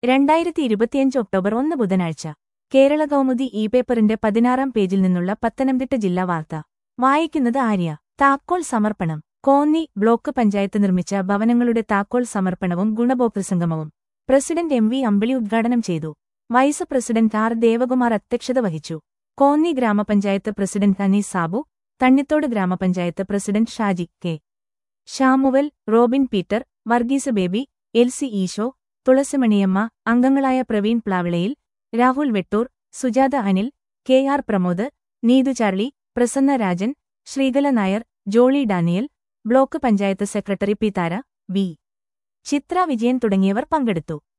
രണ്ടായിരത്തി ഇരുപത്തിയഞ്ച് ഒക്ടോബർ ഒന്ന് ബുധനാഴ്ച കേരള കൗമുദി ഇ പേപ്പറിന്റെ പതിനാറാം പേജിൽ നിന്നുള്ള പത്തനംതിട്ട ജില്ലാ വാർത്ത വായിക്കുന്നത് ആര്യ താക്കോൽ സമർപ്പണം കോന്നി ബ്ലോക്ക് പഞ്ചായത്ത് നിർമ്മിച്ച ഭവനങ്ങളുടെ താക്കോൽ സമർപ്പണവും ഗുണഭോക്തൃസംഗമവും പ്രസിഡന്റ് എം വി അമ്പിളി ഉദ്ഘാടനം ചെയ്തു വൈസ് പ്രസിഡന്റ് ആർ ദേവകുമാർ അധ്യക്ഷത വഹിച്ചു കോന്നി ഗ്രാമപഞ്ചായത്ത് പ്രസിഡന്റ് അനീസ് സാബു തണ്ണിത്തോട് ഗ്രാമപഞ്ചായത്ത് president Shaji K Shamuel Robin Peter Varghese Baby L C Esho Thulasimaniyamma അംഗങ്ങളായ Praveen Plavilayil Rahul Vettoor Sujatha Anil K R Pramod Neethu Charlie Prasanna Rajan Sreekala Nair Jolly Daniel block panchayat secretary P Thara V Chithra Vijayan തുടങ്ങിയവർ പങ്കെടുത്തു